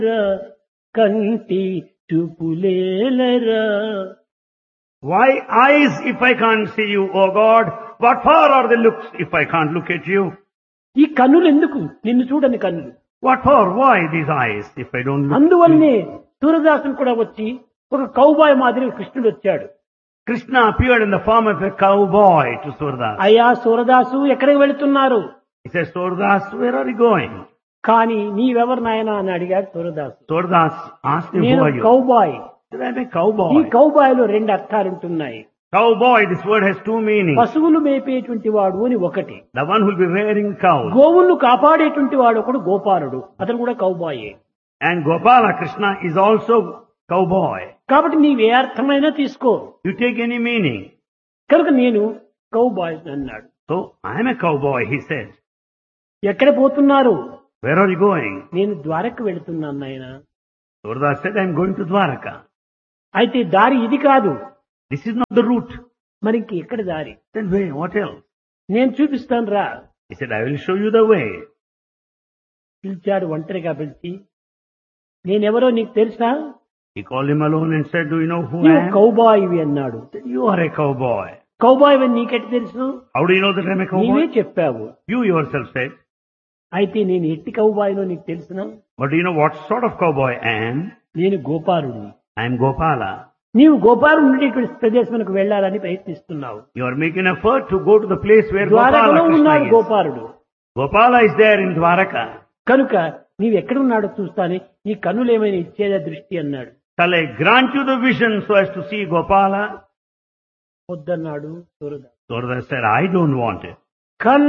కంటి చూపులేలరా Why eyes if I can't see you, O God? What for are the looks if I can't look at you? ఈ కన్నులు ఎందుకు నిన్ను చూడని కన్నులు What for? Why these eyes if I don't look? అందువల్లనే సూరదాసుడు కూడా వచ్చి ఒక కౌబాయ్ మాదిరి కృష్ణుడు వచ్చాడు Krishna appeared in the form of a cowboy to Surdas. అయ్యా సూరదాసు ఎక్కడికి వెళుతున్నారు He says, Surdas, where are you going? కానీ నీవెవరు నాయనా అని అడిగాడు Surdas Surdas asked him, who నేను are you? Cowboy He said, I'm a ఈ cowboy. కౌబాయ్ లో రెండు అర్థాలు ఉంటున్నాయి Cowboy, this word has two meanings. పశువులు మేపేటువంటి వాడు అని ఒకటి The one who will be rearing cows. గోవులను కాపాడేటువంటి వాడు ఒకడు గోపాలుడు అతను కూడా కౌబాయే And Gopala Krishna is also cowboy. కాబట్టి నీవే అర్థమైనా తీసుకో You take any meaning. కనుక నేను కౌబాయ్ అన్నాడు So, I'm a cowboy, he said. ఎక్కడ పోతున్నారు Where are you going? నేను ద్వారకు వెళుతున్నాను నాయన Surdas said, I'm going to Dwaraka. అయితే దారి ఇది కాదు This is not the route. మరి ఇంక ఎక్కడ దారి Then where? What else? నేను చూపిస్తాను రా He said, I will show you the way. పిలిచాడు ఒంటరిగా పిలిచి నేనెవరో నీకు తెలుసా He called him alone and said, do you know who I నీవు am? కౌబాయివి అన్నాడు He said, you are a cowboy. Cowboy అని నీకెట్ తెలుసు How do you know that I'm a నీవే cowboy? చెప్పావు You yourself said. అయితే నేను ఎట్టి కౌబాయినో నీకు తెలుసునా But do you know what sort of cowboy I am? నేను గోపాలుడిని I am Gopala. నీవు గోపాలు ఉండేటువంటి ప్రదేశంకు వెళ్ళాలని ప్రయత్నిస్తున్నావు You are making effort to go to the place where ద్వారకలో Gopala ఉన్నాడు Krishna is. గోపాలుడు Gopala is there in Dwaraka. కనుక నీవు ఎక్కడున్నాడో చూస్తానే నీ కన్నులు ఏమైనా ఇచ్చేదా దృష్టి అన్నాడు Shall I grant you the vision so as to see Gopala? వద్దన్నాడు Surdas Surdas said, I don't want it. కన్